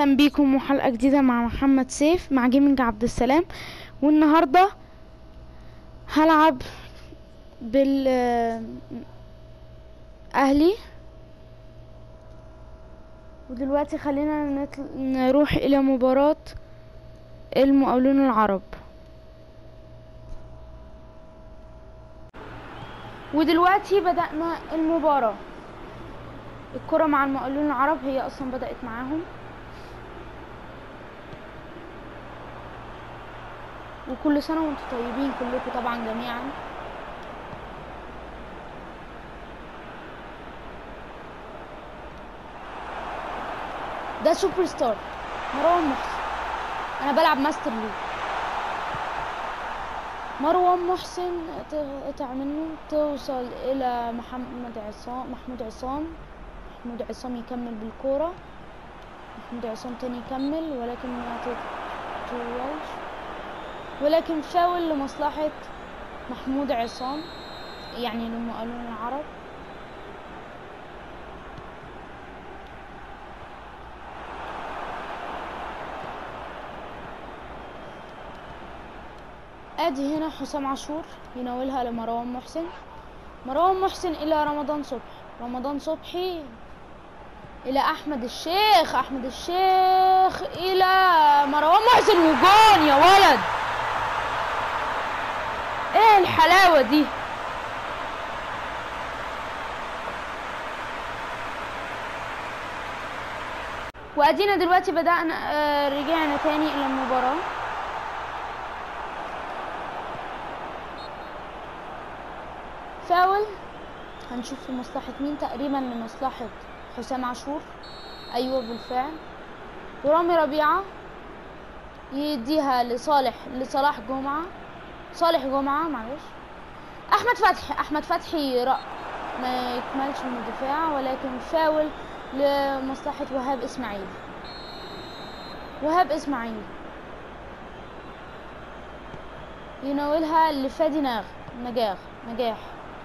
اهلا بيكم وحلقه جديده مع محمد سيف مع جيمنج عبد السلام والنهارده هلعب بال اهلي ودلوقتي خلينا نطل... نروح الى مباراة المقاولون العرب ودلوقتي بدأنا المباراة الكرة مع المقاولون العرب هي اصلا بدأت معاهم وكل سنة وانتم طيبين كلكم طبعا جميعا ده سوبر ستار مروان محسن انا بلعب ماستر ليج مروان محسن قطع منه توصل الى محمد عصام محمود عصام محمود عصام يكمل بالكورة محمود عصام تاني يكمل ولكن ما تطولش ولكن فاول لمصلحة محمود عصام يعني للمقاولون العرب ادي هنا حسام عاشور يناولها لمروان محسن مروان محسن الى رمضان صبحي رمضان صبحي الى احمد الشيخ احمد الشيخ الى مروان محسن وجون يا ولد ايه الحلاوه دي وادينا دلوقتي بدأنا آه رجعنا تاني الى المباراة فاول هنشوف في مصلحة مين تقريبا لمصلحة حسام عاشور ايوه بالفعل ورامي ربيعة يديها لصالح لصلاح جمعة صالح جمعة معلش احمد فتحي احمد فتحي رأ ما يكملش من الدفاع ولكن فاول لمصلحة وهاب اسماعيل وهاب اسماعيل يناولها لفادي ناغ نجاح نجاح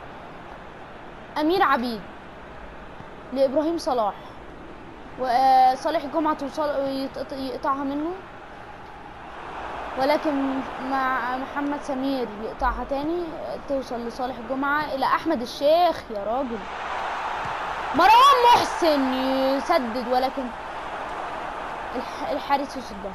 امير عبيد لابراهيم صلاح وصالح جمعة توصل يقطعها منه ولكن مع محمد سمير يقطعها تاني توصل لصالح الجمعة إلى أحمد الشيخ يا راجل مروان محسن يسدد ولكن الحارس يصدها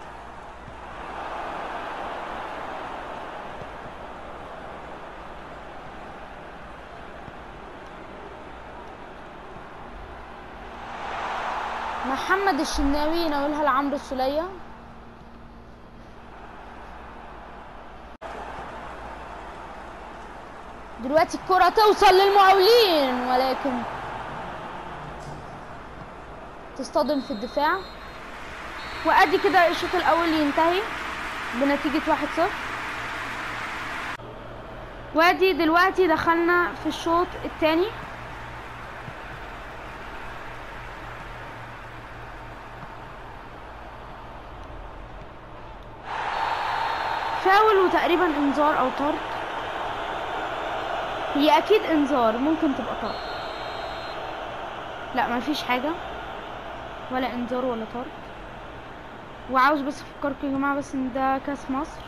محمد الشناوي يناولها لعمرو السولية دلوقتي الكرة توصل للمقاولين ولكن تصطدم في الدفاع وادي كده الشوط الاول ينتهي بنتيجة واحد صفر وادي دلوقتي دخلنا في الشوط الثاني فاول وتقريبا انذار او طرد هي اكيد انذار ممكن تبقى طرد لا مفيش حاجة ولا انذار ولا طرد وعاوز بس افكركم يا جماعة بس ان ده كاس مصر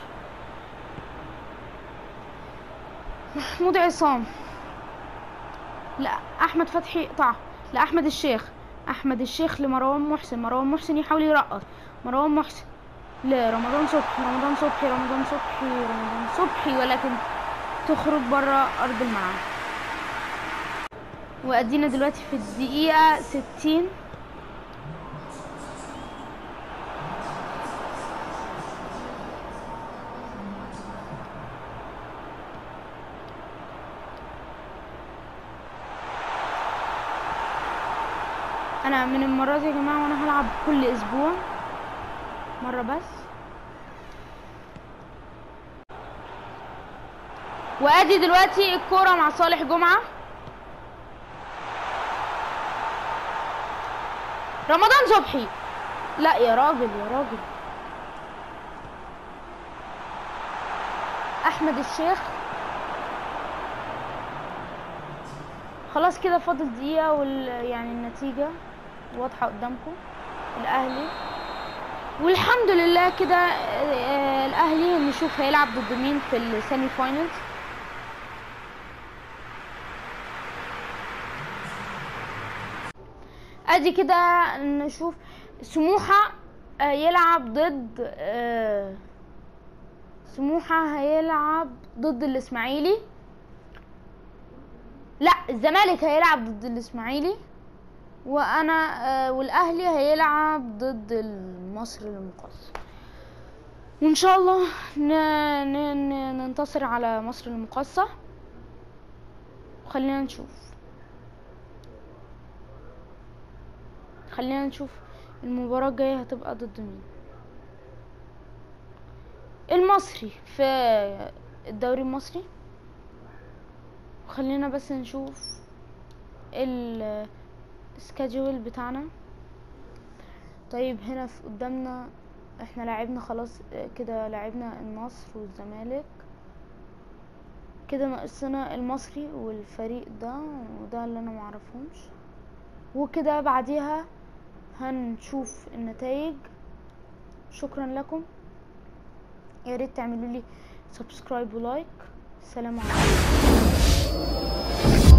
محمود عصام لا احمد فتحي قطع لا احمد الشيخ احمد الشيخ لمروان محسن مروان محسن يحاول يرقص مروان محسن لرمضان صبحي رمضان صبحي رمضان صبحي رمضان صبحي ولكن تخرج بره ارض الملعب وادينا دلوقتي في الدقيقة ستين انا من المرة دي يا جماعة وانا هلعب كل اسبوع مرة بس وادي دلوقتي الكورة مع صالح جمعة رمضان صبحي لا يا راجل يا راجل احمد الشيخ خلاص كده فاضل دقيقة وال يعني النتيجة واضحة قدامكم الاهلي والحمد لله كده آه، الاهلي نشوف هيلعب ضد مين في السيمي فاينلز ادي كده نشوف سموحة آه، يلعب ضد آه، سموحة هيلعب ضد الاسماعيلي لا الزمالك هيلعب ضد الاسماعيلي وانا آه، والاهلي هيلعب ضد المصري المقص وان شاء الله ن... ن... ن... ننتصر على مصر المقاصة خلينا نشوف خلينا نشوف المباراة الجاية هتبقى ضد مين المصري في الدوري المصري خلينا بس نشوف ال السكادجول بتاعنا طيب هنا في قدامنا احنا لعبنا خلاص اه، كده لعبنا النصر والزمالك كده ناقصنا المصري والفريق ده وده اللي انا معرفهمش وكده بعديها هنشوف النتائج شكرا لكم يا ريت تعملوا لي سبسكرايب ولايك سلام عليكم